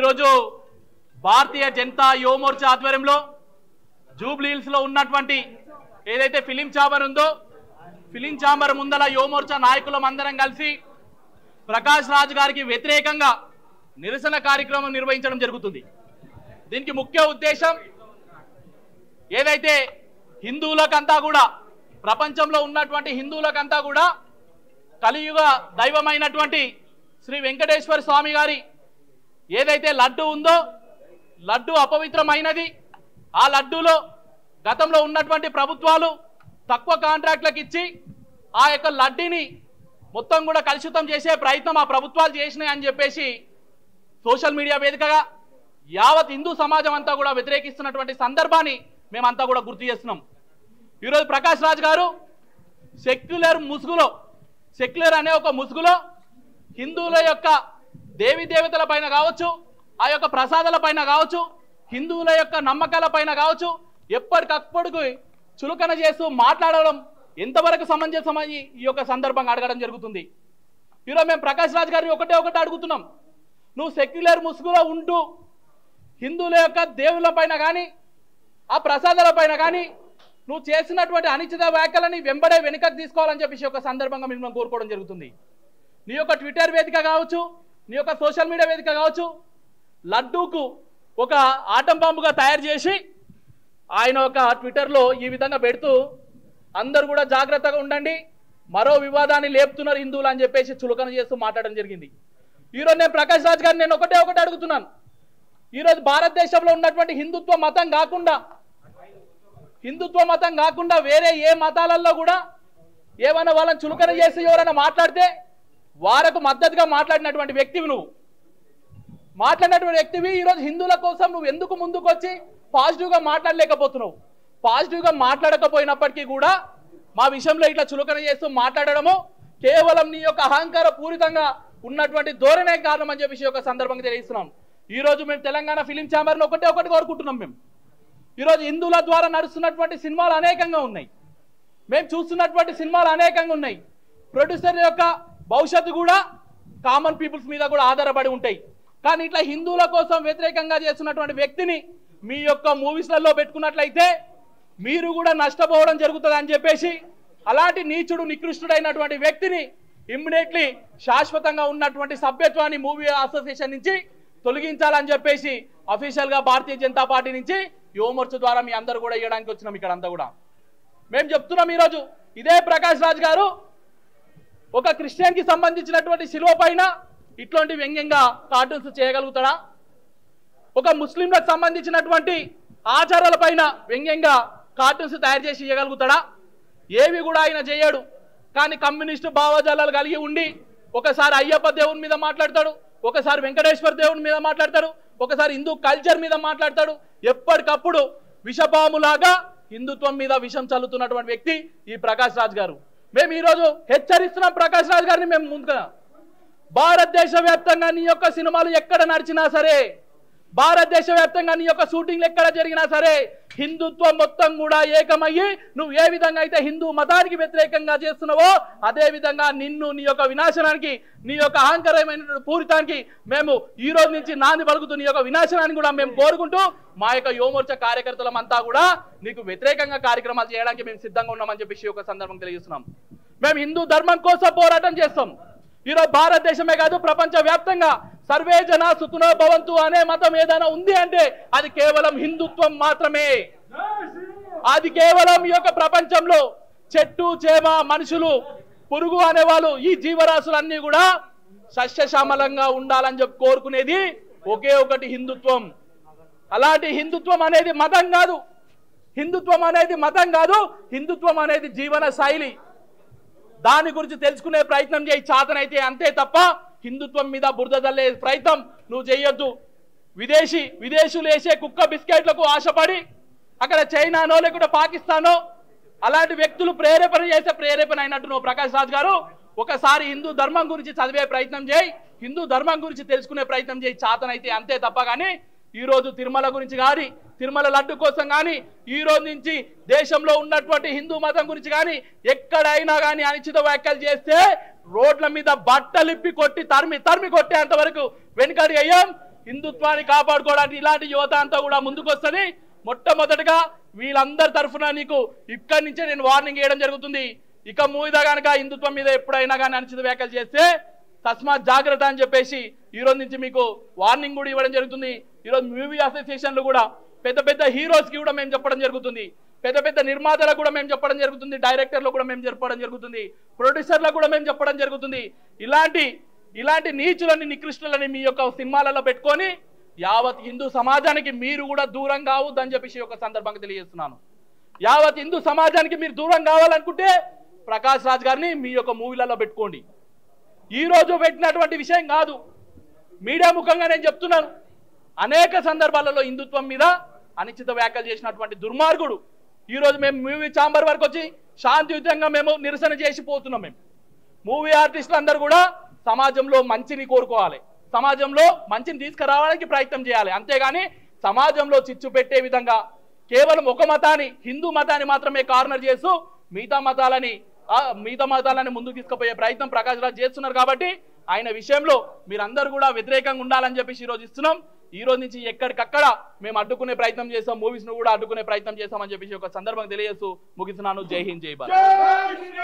ఈరోజు భారతీయ జనతా యువమోర్చా ఆధ్వర్యంలో జూబ్లీహిల్స్ లో ఉన్నటువంటి ఏదైతే ఫిలిం ఛాంబర్ ఉందో ఫిలిం ఛాంబర్ ముందల యువమోర్చా నాయకులం అందరం కలిసి ప్రకాష్ రాజ్ గారికి వ్యతిరేకంగా నిరసన కార్యక్రమం నిర్వహించడం జరుగుతుంది దీనికి ముఖ్య ఉద్దేశం ఏదైతే హిందువులకంతా కూడా ప్రపంచంలో ఉన్నటువంటి హిందువులకంతా కూడా కలియుగ దైవమైనటువంటి శ్రీ వెంకటేశ్వర స్వామి గారి ఏదైతే లడ్డు ఉందో లడ్డు అపవిత్రమైనది ఆ లడ్డూలో గతంలో ఉన్నటువంటి ప్రభుత్వాలు తక్కువ కాంట్రాక్ట్లకు ఇచ్చి ఆ యొక్క లడ్డీని మొత్తం కూడా కలుషితం చేసే ప్రయత్నం ఆ ప్రభుత్వాలు చేసినాయి అని చెప్పేసి సోషల్ మీడియా వేదికగా యావత్ హిందూ సమాజం అంతా కూడా వ్యతిరేకిస్తున్నటువంటి సందర్భాన్ని మేమంతా కూడా గుర్తు చేస్తున్నాం ఈరోజు ప్రకాష్ రాజ్ గారు సెక్యులర్ ముసుగులో సెక్యులర్ అనే ఒక ముసుగులో హిందువుల యొక్క దేవి దేవతల పైన కావచ్చు ఆ యొక్క ప్రసాదాల పైన కావచ్చు హిందువుల యొక్క నమ్మకాల పైన కావచ్చు ఎప్పటికప్పుడు చులకన చేస్తూ మాట్లాడడం ఎంతవరకు సమంజసమని ఈ యొక్క సందర్భంగా అడగడం జరుగుతుంది ఈరోజు మేము ప్రకాష్ రాజ్ గారిని ఒకటే ఒకటి అడుగుతున్నాం నువ్వు సెక్యులర్ ముసుగులో ఉంటూ హిందువుల యొక్క దేవుళ్ళ పైన కానీ ఆ ప్రసాదాల పైన కానీ నువ్వు చేసినటువంటి అనిశ్చిత వ్యాఖ్యలని వెంబడే వెనుకకు తీసుకోవాలని చెప్పేసి ఒక సందర్భంగా మిమ్మల్ని కోరుకోవడం జరుగుతుంది నీ యొక్క ట్విట్టర్ వేదిక కావచ్చు నీ యొక్క సోషల్ మీడియా వేదిక కావచ్చు లడ్డూకు ఒక ఆటం బాంబుగా తయారు చేసి ఆయన ఒక ట్విట్టర్లో ఈ విధంగా పెడుతూ అందరూ కూడా జాగ్రత్తగా ఉండండి మరో వివాదాన్ని లేపుతున్నారు హిందువులు అని చెప్పేసి చులకన చేస్తూ మాట్లాడడం జరిగింది ఈరోజు నేను ప్రకాష్ రాజ్ గారిని నేను ఒకటే ఒకటి అడుగుతున్నాను ఈరోజు భారతదేశంలో ఉన్నటువంటి హిందుత్వ మతం కాకుండా హిందుత్వ మతం కాకుండా వేరే ఏ మతాలలో కూడా ఏమైనా వాళ్ళని చులకన చేసి ఎవరైనా మాట్లాడితే వారకు మద్దతుగా మాట్లాడినటువంటి వ్యక్తివి నువ్వు మాట్లాడినటువంటి వ్యక్తివి ఈరోజు హిందువుల కోసం నువ్వు ఎందుకు ముందుకు వచ్చి పాజిటివ్గా మాట్లాడలేకపోతున్నావు పాజిటివ్గా మాట్లాడకపోయినప్పటికీ కూడా మా విషయంలో ఇట్లా చులకన చేస్తూ మాట్లాడడము కేవలం నీ యొక్క అహంకార పూరితంగా ఉన్నటువంటి ధోరణే కారణం అని చెప్పేసి ఒక సందర్భంగా తెలియజేస్తున్నాం ఈ రోజు మేము తెలంగాణ ఫిలిం ఛాంబర్లో ఒకటే ఒకటి కోరుకుంటున్నాం మేము ఈరోజు హిందువుల ద్వారా నడుస్తున్నటువంటి సినిమాలు అనేకంగా ఉన్నాయి మేము చూస్తున్నటువంటి సినిమాలు అనేకంగా ఉన్నాయి ప్రొడ్యూసర్ యొక్క భవిష్యత్తు కూడా కామన్ పీపుల్స్ మీద కూడా ఆధారపడి ఉంటాయి కానీ ఇట్లా హిందువుల కోసం వ్యతిరేకంగా చేస్తున్నటువంటి వ్యక్తిని మీ యొక్క మూవీస్లలో పెట్టుకున్నట్లయితే మీరు కూడా నష్టపోవడం జరుగుతుంది అని చెప్పేసి అలాంటి నీచుడు నికృష్టుడైనటువంటి వ్యక్తిని ఇమ్మీడియట్లీ శాశ్వతంగా ఉన్నటువంటి సభ్యత్వాన్ని మూవీ అసోసియేషన్ నుంచి తొలగించాలని చెప్పేసి అఫీషియల్ గా భారతీయ జనతా పార్టీ నుంచి యువమోర్చ ద్వారా మీ అందరూ కూడా ఇవ్వడానికి వచ్చినాం ఇక్కడ అంతా కూడా మేము చెప్తున్నాం ఈరోజు ఇదే ప్రకాష్ రాజ్ గారు ఒక క్రిస్టియన్ కి సంబంధించినటువంటి శిలువ పైన ఇట్లాంటి వ్యంగ్యంగా కార్టూన్స్ చేయగలుగుతాడా ఒక ముస్లింలకు సంబంధించినటువంటి ఆచారాల పైన వ్యంగ్యంగా కార్టూన్స్ తయారు చేసి ఇవ్వగలుగుతాడా ఏవి కూడా ఆయన చేయడు కానీ కమ్యూనిస్టు భావజాలాలు కలిగి ఉండి ఒకసారి అయ్యప్ప దేవుని మీద మాట్లాడతాడు ఒకసారి వెంకటేశ్వర దేవుని మీద మాట్లాడతాడు ఒకసారి హిందూ కల్చర్ మీద మాట్లాడతాడు ఎప్పటికప్పుడు విషపాములాగా హిందుత్వం మీద విషం చల్లుతున్నటువంటి వ్యక్తి ఈ ప్రకాష్ రాజ్ గారు మేము ఈరోజు హెచ్చరిస్తున్నాం ప్రకాష్ రాజ్ గారిని మేము ముందుగా భారతదేశ వ్యాప్తంగా నీ యొక్క సినిమాలు ఎక్కడ నడిచినా సరే భారతదేశ వ్యాప్తంగా నీ యొక్క షూటింగ్లు ఎక్కడ జరిగినా సరే హిందుత్వం మొత్తం కూడా ఏకమయ్యి నువ్వు ఏ విధంగా అయితే హిందూ మతానికి వ్యతిరేకంగా చేస్తున్నావో అదే విధంగా నిన్ను నీ యొక్క వినాశనానికి నీ యొక్క అహంకారమైన పూరితానికి మేము ఈ రోజు నుంచి నాంది పలుకుతూ నీ యొక్క వినాశనాన్ని కూడా మేము కోరుకుంటూ మా యొక్క యువమోర్చ కార్యకర్తలమంతా కూడా నీకు వ్యతిరేకంగా కార్యక్రమాలు చేయడానికి మేము సిద్ధంగా ఉన్నామని చెప్పేసి ఒక సందర్భం తెలియజేస్తున్నాం మేము హిందూ ధర్మం కోసం పోరాటం చేస్తాం ఈరోజు భారతదేశమే కాదు ప్రపంచ వ్యాప్తంగా సర్వే జన సుఖనో భవంతు అనే మతం ఏదైనా ఉంది అంటే అది కేవలం హిందుత్వం మాత్రమే అది కేవలం ఈ యొక్క ప్రపంచంలో చెట్టు చేమ మనుషులు పురుగు అనేవాళ్ళు ఈ జీవరాశులన్నీ కూడా సస్యశ్యామలంగా ఉండాలని చెప్పి కోరుకునేది ఒకే ఒకటి హిందుత్వం అలాంటి హిందుత్వం అనేది మతం కాదు హిందుత్వం అనేది మతం కాదు హిందుత్వం అనేది జీవన శైలి దాని గురించి తెలుసుకునే ప్రయత్నం చేయి చాతనైతే అంతే తప్ప హిందుత్వం మీద బురద చల్లే ప్రయత్నం నువ్వు చేయొద్దు విదేశీ విదేశీయులు వేసే కుక్క బిస్కెట్లకు ఆశపడి అక్కడ చైనానో లేకుంటే పాకిస్తానో అలాంటి వ్యక్తులు ప్రేరేపణ చేసే ప్రేరేపణ అయినట్టు నువ్వు ప్రకాష్ రాజ్ గారు ఒకసారి హిందూ ధర్మం గురించి చదివే ప్రయత్నం చేయి హిందూ ధర్మం గురించి తెలుసుకునే ప్రయత్నం చేయి చాతనైతే అంతే తప్ప కానీ ఈ రోజు తిరుమల గురించి కానీ తిరుమల లడ్డు కోసం కానీ ఈ రోజు నుంచి దేశంలో ఉన్నటువంటి హిందూ మతం గురించి కానీ ఎక్కడైనా కానీ అనిశ్చిత వ్యాఖ్యలు చేస్తే రోడ్ల మీద బట్టలిప్పి కొట్టి తరిమి తరిమి కొట్టేంత వరకు వెనుకడి అయ్యాం హిందుత్వాన్ని కాపాడుకోవడానికి ఇలాంటి యువత అంతా కూడా ముందుకు వస్తుంది మొట్టమొదటిగా వీళ్ళందరి తరఫున నీకు ఇక్కడి నుంచే నేను వార్నింగ్ ఇవ్వడం జరుగుతుంది ఇక మీద కనుక హిందుత్వం మీద ఎప్పుడైనా కానీ అనుచిత వ్యాఖ్యలు చేస్తే తస్మాత్ జాగ్రత్త అని చెప్పేసి ఈ రోజు నుంచి మీకు వార్నింగ్ కూడా ఇవ్వడం జరుగుతుంది ఈరోజు మూవీ అసోసియేషన్లు కూడా పెద్ద పెద్ద హీరోస్కి కూడా మేము చెప్పడం జరుగుతుంది పెద్ద పెద్ద నిర్మాతలకు కూడా మేము చెప్పడం జరుగుతుంది డైరెక్టర్లకు కూడా మేము చెప్పడం జరుగుతుంది ప్రొడ్యూసర్లకు కూడా మేము చెప్పడం జరుగుతుంది ఇలాంటి ఇలాంటి నీచులని నికృష్టులని మీ యొక్క సినిమాలలో పెట్టుకొని యావత్ హిందూ సమాజానికి మీరు కూడా దూరం కావద్దని చెప్పేసి ఒక సందర్భంగా తెలియజేస్తున్నాను యావత్ హిందూ సమాజానికి మీరు దూరం కావాలనుకుంటే ప్రకాష్ రాజ్ గారిని మీ యొక్క మూవీలలో పెట్టుకోండి ఈ రోజు పెట్టినటువంటి విషయం కాదు మీడియా ముఖంగా నేను చెప్తున్నాను అనేక సందర్భాలలో హిందుత్వం మీద అనిశ్చిత వ్యాఖ్యలు చేసినటువంటి దుర్మార్గుడు ఈ రోజు మేము మూవీ ఛాంబర్ వరకు వచ్చి శాంతియుతంగా మేము నిరసన చేసి పోతున్నాం మేము మూవీ ఆర్టిస్టులు అందరూ కూడా సమాజంలో మంచిని కోరుకోవాలి సమాజంలో మంచిని తీసుకురావడానికి ప్రయత్నం చేయాలి అంతేగాని సమాజంలో చిచ్చు పెట్టే విధంగా కేవలం ఒక మతాన్ని హిందూ మతాన్ని మాత్రమే కార్నర్ చేస్తూ మిగతా మతాలని ఆ, మిగతా మతాలని ముందుకు తీసుకుపోయే ప్రయత్నం ప్రకాష్ రాజ్ చేస్తున్నారు కాబట్టి ఆయన విషయంలో మీరందరూ కూడా వ్యతిరేకంగా ఉండాలని చెప్పేసి ఈ రోజు ఇస్తున్నాం ఈ రోజు నుంచి ఎక్కడికక్కడ మేము అడ్డుకునే ప్రయత్నం చేస్తాం మూవీస్ ను కూడా అడ్డుకునే ప్రయత్నం చేస్తామని చెప్పేసి ఒక సందర్భంగా తెలియజేస్తూ ముగిస్తున్నాను జై హింద్ జై భారత్